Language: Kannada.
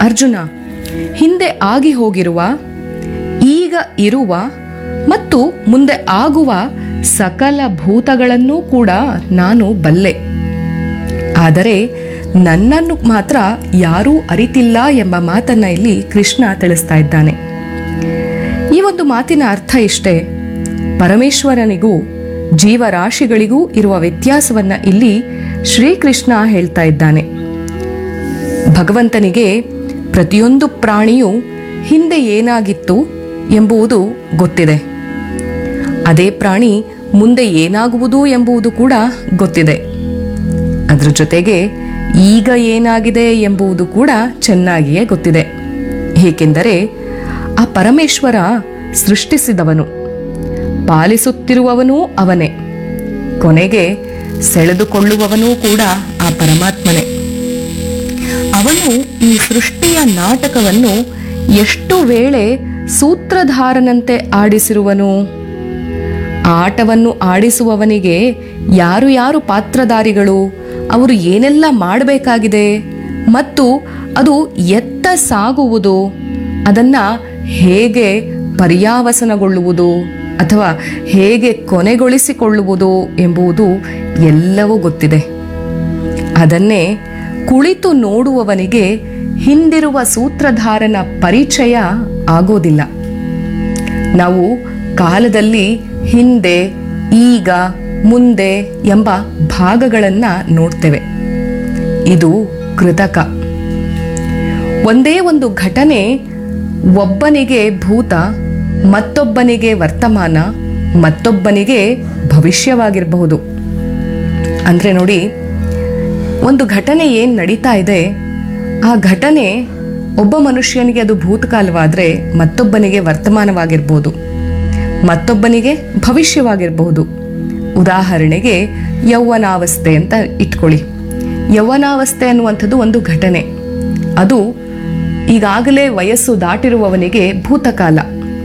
ಅರ್ಜುನ ಹಿಂದೆ ಆಗಿ ಹೋಗಿರುವ ಈಗ ಇರುವ ಮತ್ತು ಮುಂದೆ ಆಗುವ ಸಕಲ ಭೂತಗಳನ್ನೂ ಕೂಡ ನಾನು ಬಲ್ಲೆ ಆದರೆ ನನ್ನನ್ನು ಮಾತ್ರ ಯಾರೂ ಅರಿತಿಲ್ಲ ಎಂಬ ಮಾತನ್ನ ಇಲ್ಲಿ ಕೃಷ್ಣ ತಿಳಿಸ್ತಾ ಇದ್ದಾನೆ ಈ ಒಂದು ಮಾತಿನ ಅರ್ಥ ಇಷ್ಟೇ ಪರಮೇಶ್ವರನಿಗೂ ಜೀವರಾಶಿಗಳಿಗೂ ಇರುವ ವ್ಯತ್ಯಾಸವನ್ನ ಇಲ್ಲಿ ಶ್ರೀಕೃಷ್ಣ ಹೇಳ್ತಾ ಇದ್ದಾನೆ ಭಗವಂತನಿಗೆ ಪ್ರತಿಯೊಂದು ಪ್ರಾಣಿಯು ಹಿಂದೆ ಏನಾಗಿತ್ತು ಎಂಬುದು ಗೊತ್ತಿದೆ ಅದೇ ಪ್ರಾಣಿ ಮುಂದೆ ಏನಾಗುವುದು ಎಂಬುದು ಕೂಡ ಗೊತ್ತಿದೆ ಅದ್ರ ಜೊತೆಗೆ ಈಗ ಏನಾಗಿದೆ ಎಂಬುದು ಕೂಡ ಚೆನ್ನಾಗಿಯೇ ಗೊತ್ತಿದೆ ಏಕೆಂದರೆ ಆ ಪರಮೇಶ್ವರ ಸೃಷ್ಟಿಸಿದವನು ಪಾಲಿಸುತ್ತಿರುವವನೂ ಅವನೇ ಕೊನೆಗೆ ಸೆಳೆದುಕೊಳ್ಳುವವನೂ ಕೂಡ ಆ ಪರಮಾತ್ಮನೇ ಅವನು ಈ ಸೃಷ್ಟಿಯ ನಾಟಕವನ್ನು ಎಷ್ಟು ವೇಳೆ ಸೂತ್ರಧಾರನಂತೆ ಆಡಿಸಿರುವನು ಆ ಆಟವನ್ನು ಆಡಿಸುವವನಿಗೆ ಯಾರು ಯಾರು ಪಾತ್ರಧಾರಿಗಳು ಅವರು ಏನೆಲ್ಲ ಮಾಡಬೇಕಾಗಿದೆ ಮತ್ತು ಅದು ಎತ್ತ ಸಾಗುವುದು ಅದನ್ನ ಹೇಗೆ ಪರ್ಯಾವಸನಗೊಳ್ಳುವುದು ಅಥವಾ ಹೇಗೆ ಕೊನೆಗೊಳಿಸಿಕೊಳ್ಳುವುದು ಎಂಬುದು ಎಲ್ಲವೂ ಗೊತ್ತಿದೆ ಅದನ್ನೇ ಕುಳಿತು ನೋಡುವವನಿಗೆ ಹಿಂದಿರುವ ಸೂತ್ರಧಾರನ ಪರಿಚಯ ಆಗೋದಿಲ್ಲ ನಾವು ಕಾಲದಲ್ಲಿ ಹಿಂದೆ ಈಗ ಮುಂದೆ ಎಂಬ ಭಾಗಗಳನ್ನ ನೋಡ್ತೇವೆ ಇದು ಕೃತಕ ಒಂದೇ ಒಂದು ಘಟನೆ ಒಬ್ಬನಿಗೆ ಭೂತ ಮತ್ತೊಬ್ಬನಿಗೆ ವರ್ತಮಾನ ಮತ್ತೊಬ್ಬನಿಗೆ ಭವಿಷ್ಯವಾಗಿರಬಹುದು ಅಂದ್ರೆ ನೋಡಿ ಒಂದು ಘಟನೆ ಏನ್ ನಡೀತಾ ಇದೆ ಆ ಘಟನೆ ಒಬ್ಬ ಮನುಷ್ಯನಿಗೆ ಅದು ಭೂತಕಾಲವಾದ್ರೆ ಮತ್ತೊಬ್ಬನಿಗೆ ವರ್ತಮಾನವಾಗಿರ್ಬೋದು ಮತ್ತೊಬ್ಬನಿಗೆ ಭವಿಷ್ಯವಾಗಿರಬಹುದು ಉದಾಹರಣೆಗೆ ಯೌವನಾವಸ್ಥೆ ಅಂತ ಇಟ್ಕೊಳ್ಳಿ ಯೌವನಾವಸ್ಥೆ ಅನ್ನುವಂಥದ್ದು ಒಂದು ಘಟನೆ ಅದು ಈಗಾಗಲೇ ವಯಸ್ಸು ದಾಟಿರುವವನಿಗೆ ಭೂತಕಾಲ